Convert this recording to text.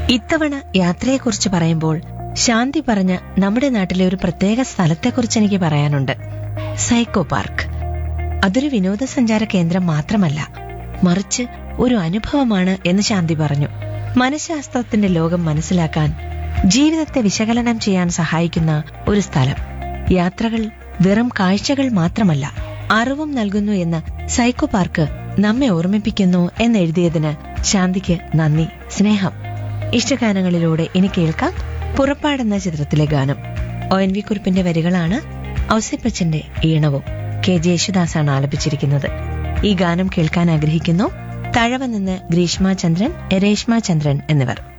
ഇത്തവണ യാത്രയെക്കുറിച്ച് പറയുമ്പോൾ ശാന്തി പറഞ്ഞ നമ്മുടെ നാട്ടിലെ ഒരു പ്രത്യേക സ്ഥലത്തെക്കുറിച്ച് എനിക്ക് പറയാനുണ്ട് സൈക്കോ പാർക്ക് അതൊരു വിനോദസഞ്ചാര കേന്ദ്രം മാത്രമല്ല മറിച്ച് ഒരു അനുഭവമാണ് എന്ന് ശാന്തി പറഞ്ഞു മനഃശാസ്ത്രത്തിന്റെ ലോകം മനസ്സിലാക്കാൻ ജീവിതത്തെ വിശകലനം ചെയ്യാൻ സഹായിക്കുന്ന ഒരു സ്ഥലം യാത്രകൾ വെറും കാഴ്ചകൾ മാത്രമല്ല അറിവും നൽകുന്നു എന്ന് സൈക്കോ പാർക്ക് നമ്മെ ഓർമ്മിപ്പിക്കുന്നു എന്നെഴുതിയതിന് ശാന്തിക്ക് നന്ദി സ്നേഹം ഇഷ്ടഗാനങ്ങളിലൂടെ ഇനി കേൾക്കാം പുറപ്പാടെന്ന ചിത്രത്തിലെ ഗാനം ഒ എൻ വി കുറിപ്പിന്റെ വരികളാണ് ഔസിപ്പച്ചന്റെ ഈണവും കെ ജെ യേശുദാസാണ് ആലപിച്ചിരിക്കുന്നത് ഈ ഗാനം കേൾക്കാൻ ആഗ്രഹിക്കുന്നു തഴവ നിന്ന് ഗ്രീഷ്മ ചന്ദ്രൻ രേഷ്മ ചന്ദ്രൻ എന്നിവർ